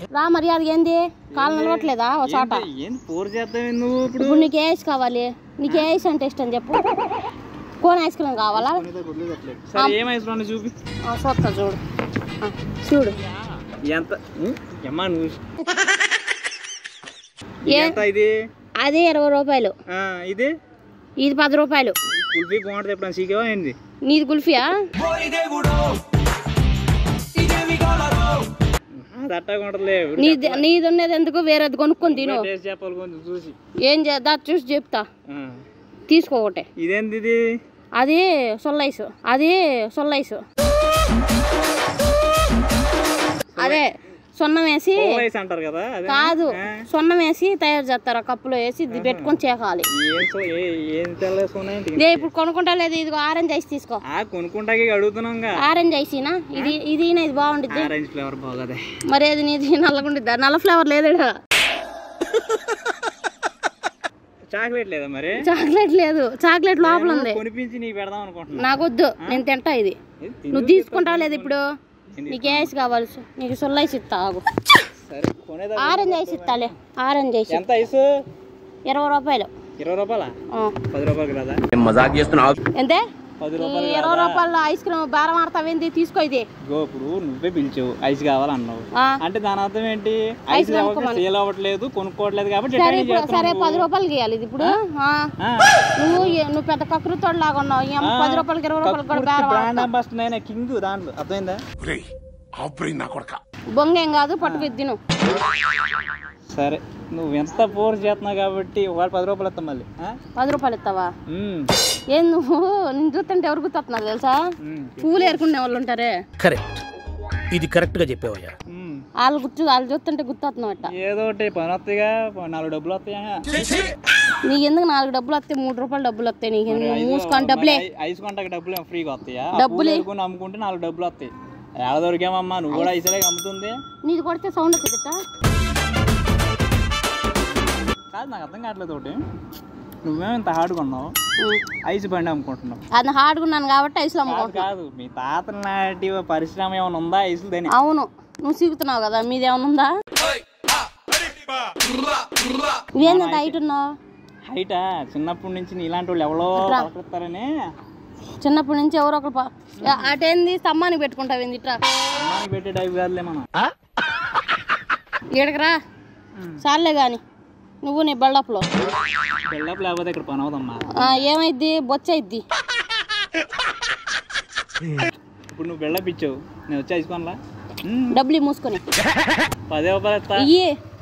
రా మర్యాద ఏంది కాలు నిలవట్లేదా ఓ చాట ఏంటి? ఏంటి పోరు చేద్దాం నువ్వు ఇప్పుడు ఇప్పుడు నీకు ఏ ఐస్ కావాలి నీకు ఏ ఐస్ అంటే ఇష్టం చెప్పు కోన్ ఐస్ క్రీమ్ కావాలా కొనేదాకా వదిలేదట్లేదు. సరే ఏం ఐస్ లో చూపి ఆ, చూస్తా చూడు ఆ, చూడు ఎంత ఉం? ఏమ్మా నువ్వు ఏ? ఎంత ఇది అది ఇరవై రూపాయలు ఆ, ఇది ఇది పది రూపాయలు కుల్ఫీ బాగుంటుంది ఎప్పుడు సీకేవా ఏంది నీది కుల్ఫియా అది అట్టగా ఉంటలే నీది నీది ఉన్నది ఎందుకు వేరేది కొనుక్కొని తిను టేస్ట్ చెప్పాలి కొంచెం చూసి ఏం చేద్దా చూసి చెప్తా ఆ. తీసుకో ఒకటే ఇదేంది ఇది అది సొల్లైస్ అది సొల్లైస్ అదే సొన్నం వేసి ఐస్ అంటారు కదా అదే కాదు సొన్నం వేసి తయారు చేస్తారు ఆ కప్పులో వేసి ఇది పెట్టుకొని చేకాలి ఏం సో ఏ ఏం తెల్లేసుకున్నాయి ఇదే ఇప్పుడు కొనుక్కుంటా లేదు ఇదిగో ఆరెంజ్ ఐస్ తీసుకో ఆ కొనుక్కుంటాకి అడుగుతున్నాంగా ఆరెంజ్ ఐసీనా ఇది ఇది ఇది బాగుండిద్ది ఆరెంజ్ ఫ్లేవర్ బాగదే మరి ఏది నీది నల్లగుండిద్దా నల్ల ఫ్లేవర్ లేదుడా చాక్లెట్ లేదా మరి చాక్లెట్ లేదు చాక్లెట్ లోపల ఉంది కొనిపించి నీకు పెడదాం అనుకుంటున్నా నాకొద్దు నేను తింటా ఇది ఇది తిను. నువ్వు తీసుకుంటావు లేదు ఇప్పుడు నీకు ఏ ఐస్ కావాలి నీకు సొల్ల ఐస్ ఇస్తా ఆగు సరే కొనేదా ఆరెంజ్ ఐస్ ఇస్తాలే ఆరెంజ్ ఐస్ ఎంత ఐస్ ఇరవై రూపాయలు ఇరవై రూపాయలా ఆ. పది రూపాయలకి రాదా ఎంతే పది ఈ రూపాయలు ఇరవై రూపాయల ఐస్ క్రీమ్ బేరం ఆడతావేంది తీసుకో ఇది గో ఇప్పుడు నువ్వే పిలిచావు ఐస్ కావాలన్నావు ఆ. అంటే దాని అర్థం ఏంటి ఐస్ సేల్ అవ్వట్లేదు కొనుక్కోవట్లేదు కాబట్టి సరే రిటర్న్ ఇప్పుడు సరే చేస్తున్నావు. పది రూపాయలు గీయాలి ఇది ఇప్పుడు ఆ. ఆ. నువ్వు ఏ- నువ్వు పెద్ద కకృతోడు లాగా ఉన్నావు ఈ అమ్మ పది రూపాయలకి ఇరవై రూపాయలకి కూడా బేరం బ్రాండ్ అంబాసిడర్ అయినా కింగ్ దాంట్లో అర్థమైందా బొంగ ఏం కాదు పట్టుకు తిను సరే నువ్వు ఎంత ఫోర్స్ చేస్తున్నావు కాబట్టి ఒకవేళ పది రూపాయలు ఇస్తాం మళ్ళీ ఆ? పది రూపాయలు ఇస్తావా మ్మ్. ఏం నువ్వు నేను చూస్తుంటే ఎవరు గుర్తున్నారు తెలుసా మ్మ్. పువ్వులు ఏరుకునే వాళ్ళు ఉంటారే కరెక్ట్ ఇది కరెక్ట్ గా చెప్పావయ్యా మ్మ్. వాళ్ళు గుర్తు వాళ్ళు చూస్తుంటే గుర్తొస్తున్నావట ఏదో ఒకటి పని వస్తాయిగా నాలుగు డబ్బులు వస్తాయా నీకు ఎందుకు నాలుగు డబ్బులు వస్తాయి మూడు రూపాయలు డబ్బులు వస్తాయి నీకు నువ్వు మూసుకొని డబ్బులే మరి ఐ- ఐస్ కొంటాకి డబ్బులు ఏమో ఫ్రీగా వస్తాయా డబ్బులే. డబ్బులు అమ్ముకుంటే నాలుగు డబ్బులు వస్తాయి ఎలా దొరికామమ్మా నువ్వు కూడా ఐసలే అమ్ముతుంది నీది కొడితే సౌండ్ వచ్చింది కాదు నాకు అర్థం కావట్లేదు ఒకటి నువ్వేమో ఇంత హార్డ్ కొన్నావు ఐస్ బండి అమ్ముకుంటున్నావు అది హార్డ్గున్నాను కాబట్టి ఐస్లో కాదు అమ్ముకుంటున్నా కాదు మీ తాత నాటి పరిశ్రమ ఏమైనా ఉందా ఐసులు దాని అవును నువ్వు సిగుతున్నావు కదా మీది ఏమైనా ఉందా ఇదేంత హైట్ ఉన్నావు హైటా చిన్నప్పటి నుంచి నీ ఇలాంటి వాళ్ళు ఎవరో పలకరిస్తారని చిన్నప్పటి నుంచి ఎవరో ఒకరు పా- యా, అటేంది స్తంభానికి పెట్టుకుంటావు ఏంది ఇట్రా అమ్మానికి పెట్టే టైప్ కాదులే మనం ఈడకి రా చాలే గాని నువ్వు నీ బెళ్ళప్లో బిల్డప్ లేకపోతే ఇక్కడ పని అవుదమ్మా ఏమైద్ది బొచ్చ అయిద్ది ఇప్పుడు నువ్వు బిల్డప్ ఇచ్చావు నేను వచ్చి ఐసుకోనలా డబ్బులు మూసుకొని పదే రూపాయలు ఇస్తా ఇయ్యి